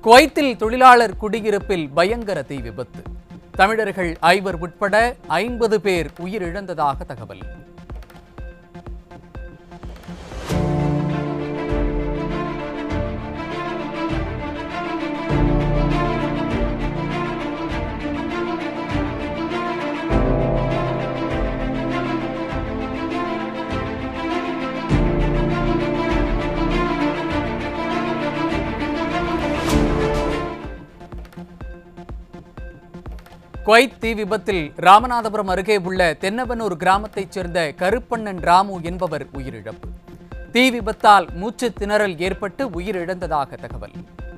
குவைத்தில் தொழிலாளர் குடியிருப்பில் பயங்கர தீ விபத்து தமிழர்கள் ஐவர் உட்பட ஐம்பது பேர் உயிரிழந்ததாக தகவல் குவைத் தீ விபத்தில் ராமநாதபுரம் அருகே உள்ள தென்னவனூர் கிராமத்தைச் சேர்ந்த கருப்பண்ணன் ராமு என்பவர் உயிரிழப்பு தீ விபத்தால் மூச்சு திணறல் ஏற்பட்டு உயிரிழந்ததாக தகவல்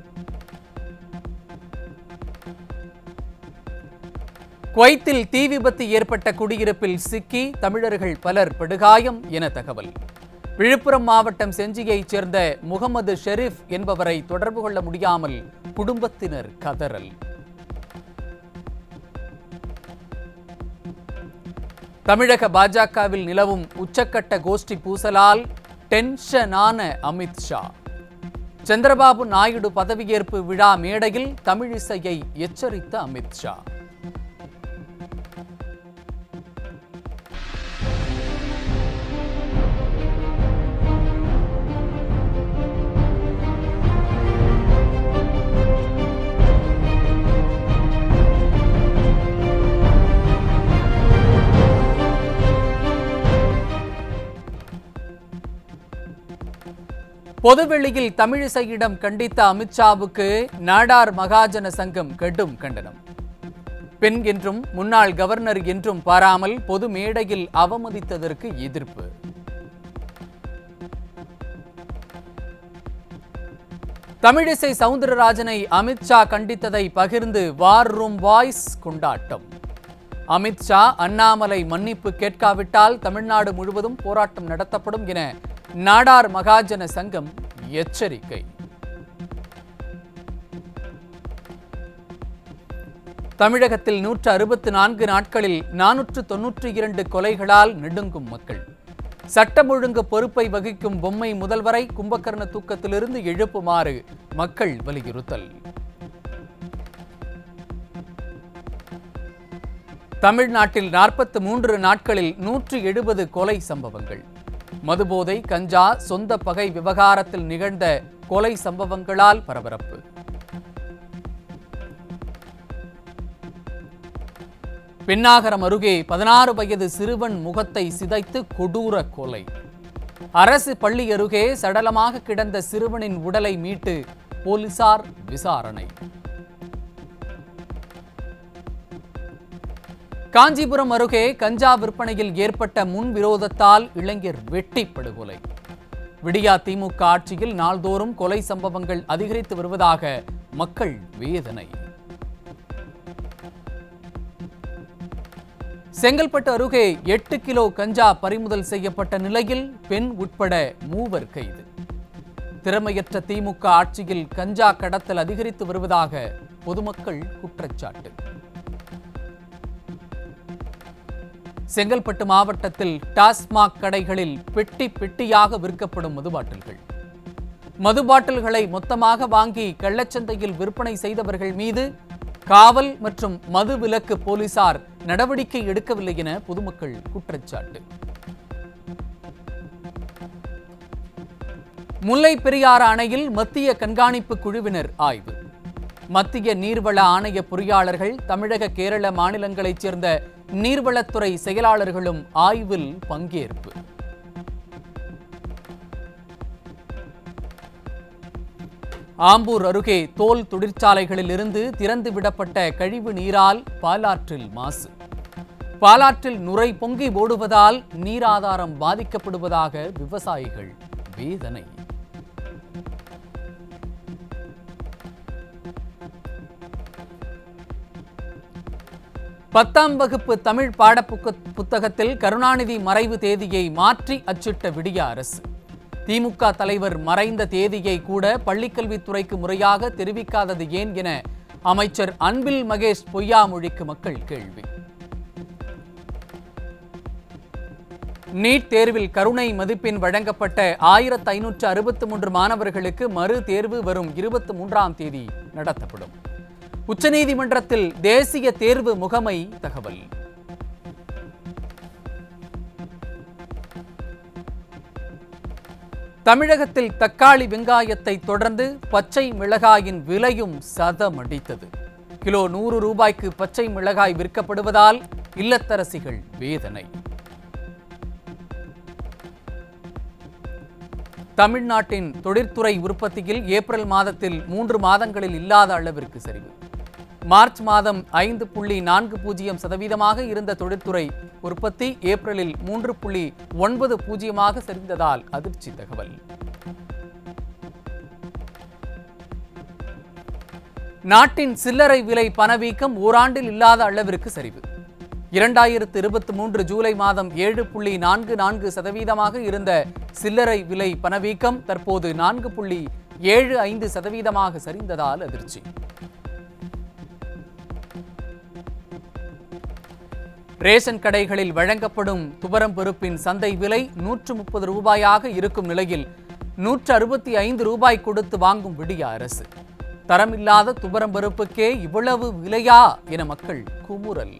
குவைத்தில் தீ விபத்து ஏற்பட்ட குடியிருப்பில் சிக்கி தமிழர்கள் பலர் படுகாயம் என தகவல் விழுப்புரம் மாவட்டம் செஞ்சியைச் சேர்ந்த முகமது ஷெரீப் என்பவரை தொடர்பு கொள்ள முடியாமல் குடும்பத்தினர் கதறல் தமிழக பாஜகவில் நிலவும் உச்சக்கட்ட கோஷ்டி பூசலால் டென்ஷனான அமித்ஷா சந்திரபாபு நாயுடு பதவியேற்பு விழா மேடையில் தமிழிசையை எச்சரித்த அமித்ஷா பொதுவெளியில் தமிழிசையிடம் கண்டித்த அமித்ஷாவுக்கு நாடார் மகாஜன சங்கம் கடும் கண்டனம் பெண் என்றும் முன்னாள் கவர்னர் என்றும் பாராமல் பொது மேடையில் அவமதித்ததற்கு எதிர்ப்பு தமிழிசை சவுந்தரராஜனை அமித்ஷா கண்டித்ததை பகிர்ந்து வார் ரூம் வாய்ஸ் கொண்டாட்டம் அமித்ஷா அண்ணாமலை மன்னிப்பு கேட்காவிட்டால் தமிழ்நாடு முழுவதும் போராட்டம் நடத்தப்படும் என நாடார் மகாஜன சங்கம் எச்சரிக்கை தமிழகத்தில் நூற்று அறுபத்து நான்கு நாட்களில் நானூற்று தொன்னூற்றி இரண்டு கொலைகளால் நெடுங்கும் மக்கள் சட்டம் ஒழுங்கு பொறுப்பை வகிக்கும் பொம்மை முதல்வரை கும்பகர்ண தூக்கத்திலிருந்து எழுப்புமாறு மக்கள் வலியுறுத்தல் தமிழ்நாட்டில் நாற்பத்து மூன்று நாட்களில் நூற்று எழுபது கொலை சம்பவங்கள் மதுபோதை கஞ்சா சொந்த பகை விவகாரத்தில் நிகழ்ந்த கொலை சம்பவங்களால் பரபரப்பு பெண்ணாகரம் அருகே பதினாறு வயது சிறுவன் முகத்தை சிதைத்து கொடூர கொலை அரசு பள்ளி அருகே சடலமாக கிடந்த சிறுவனின் உடலை மீட்டு போலீசார் விசாரணை காஞ்சிபுரம் அருகே கஞ்சா விற்பனையில் ஏற்பட்ட முன்விரோதத்தால் இளைஞர் வெட்டி படுகொலை விடியா திமுக ஆட்சியில் நாள்தோறும் கொலை சம்பவங்கள் அதிகரித்து வருவதாக மக்கள் வேதனை செங்கல்பட்டு அருகே எட்டு கிலோ கஞ்சா பறிமுதல் செய்யப்பட்ட நிலையில் பெண் உட்பட மூவர் கைது திறமையற்ற திமுக ஆட்சியில் கஞ்சா கடத்தல் அதிகரித்து வருவதாக பொதுமக்கள் குற்றச்சாட்டு செங்கல்பட்டு மாவட்டத்தில் டாஸ்மாக் கடைகளில் பெட்டி பெட்டியாக விற்கப்படும் மதுபாட்டில்கள் மதுபாட்டில்களை மொத்தமாக வாங்கி கள்ளச்சந்தையில் விற்பனை செய்தவர்கள் மீது காவல் மற்றும் மது விலக்கு போலீசார் நடவடிக்கை எடுக்கவில்லை என பொதுமக்கள் குற்றச்சாட்டு முல்லை பெரியாறு அணையில் மத்திய கண்காணிப்பு குழுவினர் ஆய்வு மத்திய நீர்வள ஆணைய பொறியாளர்கள் தமிழக கேரள மாநிலங்களைச் சேர்ந்த நீர்வளத்துறை செயலாளர்களும் ஆய்வில் பங்கேற்பு ஆம்பூர் அருகே தோல் தொழிற்சாலைகளில் இருந்து திறந்து விடப்பட்ட கழிவு நீரால் பாலாற்றில் மாசு பாலாற்றில் நுரை பொங்கி ஓடுவதால் நீராதாரம் பாதிக்கப்படுவதாக விவசாயிகள் வேதனை பத்தாம் வகுப்பு தமிழ் பாடப்புக்க புத்தகத்தில் கருணாநிதி மறைவு தேதியை மாற்றி அச்சிட்ட விடிய அரசு திமுக தலைவர் மறைந்த தேதியை கூட பள்ளிக்கல்வித்துறைக்கு முறையாக தெரிவிக்காதது ஏன் என அமைச்சர் அன்பில் மகேஷ் பொய்யாமொழிக்கு மக்கள் கேள்வி நீட் தேர்வில் கருணை மதிப்பெண் வழங்கப்பட்ட ஆயிரத்து ஐநூற்று அறுபத்து மூன்று மாணவர்களுக்கு மறு தேர்வு வரும் இருபத்தி மூன்றாம் தேதி நடத்தப்படும் உச்சநீதிமன்றத்தில் தேசிய தேர்வு முகமை தகவல் தமிழகத்தில் தக்காளி வெங்காயத்தை தொடர்ந்து பச்சை மிளகாயின் விலையும் சதமடித்தது கிலோ நூறு ரூபாய்க்கு பச்சை மிளகாய் விற்கப்படுவதால் இல்லத்தரசிகள் வேதனை தமிழ்நாட்டின் தொழிற்துறை உற்பத்தியில் ஏப்ரல் மாதத்தில் மூன்று மாதங்களில் இல்லாத அளவிற்கு சரிவு மார்ச் மாதம் ஐந்து புள்ளி நான்கு பூஜ்ஜியம் சதவீதமாக இருந்த தொழிற்துறை உற்பத்தி ஏப்ரலில் மூன்று புள்ளி ஒன்பது பூஜ்ஜியமாக சரிந்ததால் அதிர்ச்சி தகவல் நாட்டின் சில்லறை விலை பணவீக்கம் ஓராண்டில் இல்லாத அளவிற்கு சரிவு இரண்டாயிரத்து இருபத்தி மூன்று ஜூலை மாதம் ஏழு புள்ளி நான்கு நான்கு சதவீதமாக இருந்த சில்லறை விலை பணவீக்கம் தற்போது நான்கு புள்ளி ஏழு ஐந்து சதவீதமாக சரிந்ததால் அதிர்ச்சி ரேஷன் கடைகளில் வழங்கப்படும் துவரம் பருப்பின் சந்தை விலை நூற்று முப்பது ரூபாயாக இருக்கும் நிலையில் நூற்று அறுபத்தி ஐந்து ரூபாய் கொடுத்து வாங்கும் விடிய அரசு தரமில்லாத துவரம் பருப்புக்கே இவ்வளவு விலையா என மக்கள் குமுறல்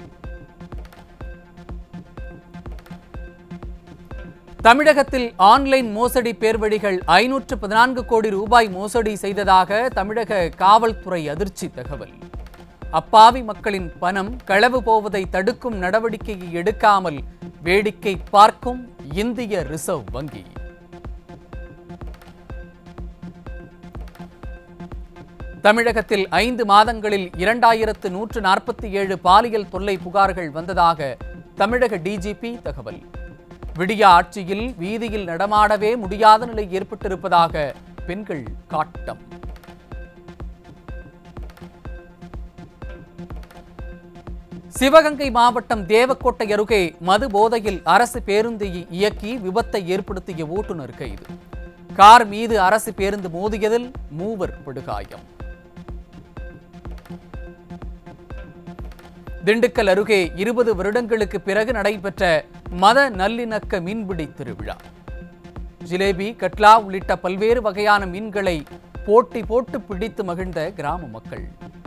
தமிழகத்தில் ஆன்லைன் மோசடி பேர்வழிகள் ஐநூற்று பதினான்கு கோடி ரூபாய் மோசடி செய்ததாக தமிழக காவல்துறை அதிர்ச்சி தகவல் அப்பாவி மக்களின் பணம் களவு போவதை தடுக்கும் நடவடிக்கையை எடுக்காமல் வேடிக்கை பார்க்கும் இந்திய ரிசர்வ் வங்கி தமிழகத்தில் ஐந்து மாதங்களில் இரண்டாயிரத்து நூற்று நாற்பத்தி ஏழு பாலியல் தொல்லை புகார்கள் வந்ததாக தமிழக டிஜிபி தகவல் விடிய ஆட்சியில் வீதியில் நடமாடவே முடியாத நிலை ஏற்பட்டிருப்பதாக பெண்கள் காட்டம் சிவகங்கை மாவட்டம் தேவக்கோட்டை அருகே மது போதையில் அரசு பேருந்தை இயக்கி விபத்தை ஏற்படுத்திய ஓட்டுநர் கைது கார் மீது அரசு பேருந்து மோதியதில் மூவர் படுகாயம் திண்டுக்கல் அருகே இருபது வருடங்களுக்கு பிறகு நடைபெற்ற மத நல்லிணக்க மீன்பிடி திருவிழா ஜிலேபி கட்லா உள்ளிட்ட பல்வேறு வகையான மீன்களை போட்டி போட்டு பிடித்து மகிழ்ந்த கிராம மக்கள்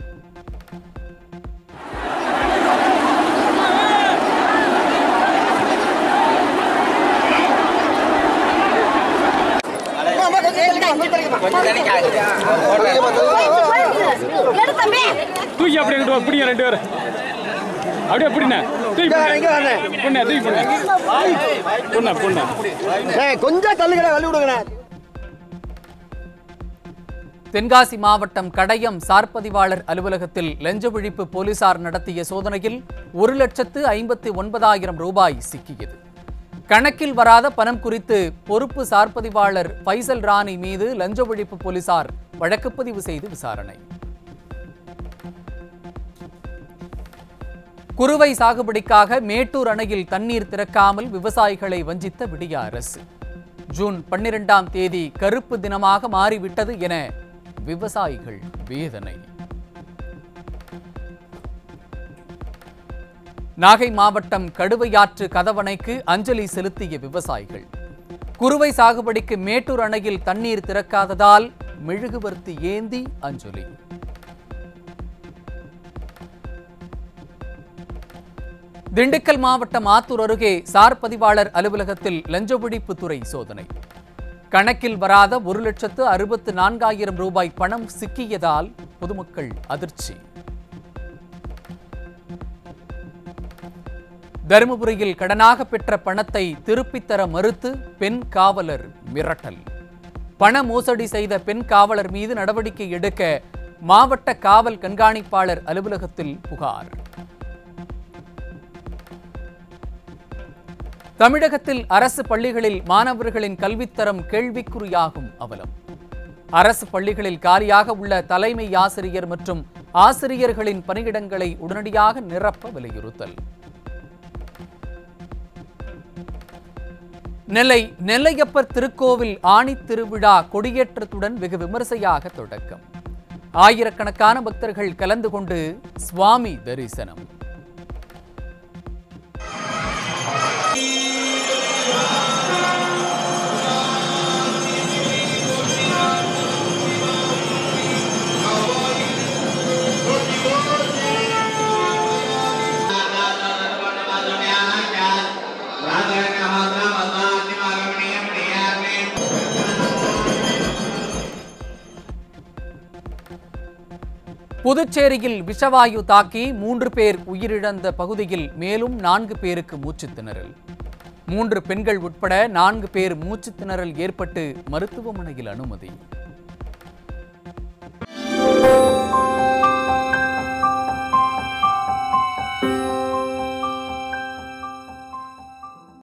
எடு தம்பி தூக்கி அப்படி ரெண்டு பிடிங்க ரெண்டு பேரும் அப்படியே பிடிண்ணே தூக்கி பொண்ணு தூக்கி பொண்ணு பொண்ணு பொண்ணு ஏய், கொஞ்சம் தள்ளுங்கடா வழி விடுங்கண்ணா தென்காசி மாவட்டம் கடையம் சார்பதிவாளர் அலுவலகத்தில் லஞ்ச ஒழிப்பு போலீசார் நடத்திய சோதனையில் ஒரு லட்சத்து ஐம்பத்தி ஒன்பதாயிரம் ரூபாய் சிக்கியது கணக்கில் வராத பணம் குறித்து பொறுப்பு சார்பதிவாளர் ஃபைசல் ராணி மீது லஞ்ச ஒழிப்பு போலீசார் வழக்குப்பதிவு செய்து விசாரணை குறுவை சாகுபடிக்காக மேட்டூர் அணையில் தண்ணீர் திறக்காமல் விவசாயிகளை வஞ்சித்த விடிய அரசு ஜூன் பன்னிரெண்டாம் தேதி கருப்பு தினமாக மாறிவிட்டது என விவசாயிகள் வேதனை நாகை மாவட்டம் கடுவையாற்று கதவணைக்கு அஞ்சலி செலுத்திய விவசாயிகள் குறுவை சாகுபடிக்கு மேட்டூர் அணையில் தண்ணீர் திறக்காததால் மெழுகுவர்த்தி ஏந்தி அஞ்சலி திண்டுக்கல் மாவட்டம் ஆத்தூர் அருகே சார் பதிவாளர் அலுவலகத்தில் லஞ்ச ஒழிப்பு துறை சோதனை கணக்கில் வராத ஒரு லட்சத்து அறுபத்து நான்காயிரம் ரூபாய் பணம் சிக்கியதால் பொதுமக்கள் அதிர்ச்சி தருமபுரியில் கடனாக பெற்ற பணத்தை திருப்பித் தர மறுத்து பெண் காவலர் மிரட்டல் பண மோசடி செய்த பெண் காவலர் மீது நடவடிக்கை எடுக்க மாவட்ட காவல் கண்காணிப்பாளர் அலுவலகத்தில் புகார் தமிழகத்தில் அரசு பள்ளிகளில் மாணவர்களின் கல்வித்தரம் கேள்விக்குறியாகும் அவலம் அரசு பள்ளிகளில் காலியாக உள்ள தலைமை ஆசிரியர் மற்றும் ஆசிரியர்களின் பணியிடங்களை உடனடியாக நிரப்ப வலியுறுத்தல் நெல்லை நெல்லையப்பர் திருக்கோவில் ஆணி திருவிழா கொடியேற்றத்துடன் வெகு விமரிசையாக தொடக்கம் ஆயிரக்கணக்கான பக்தர்கள் கலந்து கொண்டு சுவாமி தரிசனம் புதுச்சேரியில் விஷவாயு தாக்கி மூன்று பேர் உயிரிழந்த பகுதியில் மேலும் நான்கு பேருக்கு மூச்சுத் திணறல் மூன்று பெண்கள் உட்பட நான்கு பேர் மூச்சுத் திணறல் ஏற்பட்டு மருத்துவமனையில் அனுமதி